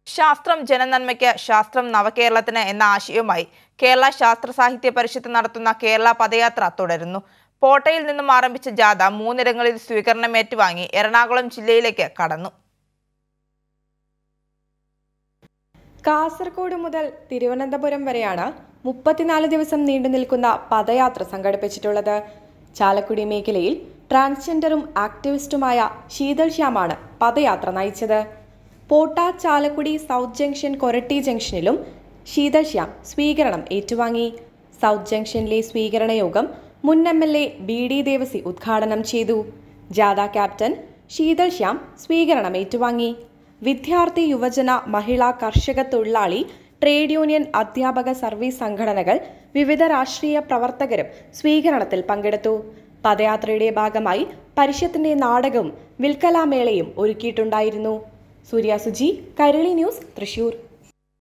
ശാസ്ത്രം ജനനന്മയ്ക്ക് ശാസ്ത്രം നവകേരളത്തിന് എന്ന ആശയവുമായി കേരള ശാസ്ത്ര സാഹിത്യ പരിഷത്ത് നടത്തുന്ന കേരള പദയാത്ര തുടരുന്നു പോട്ടയിൽ നിന്നും ആരംഭിച്ച ജാഥ മൂന്നിടങ്ങളിൽ സ്വീകരണം ഏറ്റുവാങ്ങി എറണാകുളം ജില്ലയിലേക്ക് കടന്നു കാസർഗോഡ് മുതൽ തിരുവനന്തപുരം വരെയാണ് മുപ്പത്തിനാല് ദിവസം നീണ്ടു നിൽക്കുന്ന പദയാത്ര സംഘടിപ്പിച്ചിട്ടുള്ളത് ചാലക്കുടി മേഖലയിൽ ട്രാൻസ്ജെൻഡറും ആക്ടിവിസ്റ്റുമായ ശീതൾ ശ്യാമാണ് പദയാത്ര നയിച്ചത് പോട്ട ചാലക്കുടി സൗത്ത് ജംഗ്ഷൻ കൊരട്ടി ജംഗ്ഷനിലും ശീതൾ ശ്യാം സ്വീകരണം ഏറ്റുവാങ്ങി സൗത്ത് ജംഗ്ഷനിലെ സ്വീകരണ യോഗം മുൻ M L A B D Devassy ഉദ്ഘാടനം ചെയ്തു ജാഥ ക്യാപ്റ്റൻ ശീതൾ ശ്യാം സ്വീകരണം ഏറ്റുവാങ്ങി വിദ്യാർത്ഥി യുവജന മഹിളാ കർഷക തൊഴിലാളി ട്രേഡ് യൂണിയൻ അധ്യാപക സർവീസ് സംഘടനകൾ വിവിധ രാഷ്ട്രീയ പ്രവർത്തകരും സ്വീകരണത്തിൽ പങ്കെടുത്തു പദയാത്രയുടെ ഭാഗമായി പരിഷത്തിന്റെ നാടകവും വിൽക്കലാമേളയും ഒരുക്കിയിട്ടുണ്ടായിരുന്നു സൂര്യ സുജി കൈരളി ന്യൂസ് തൃശൂർ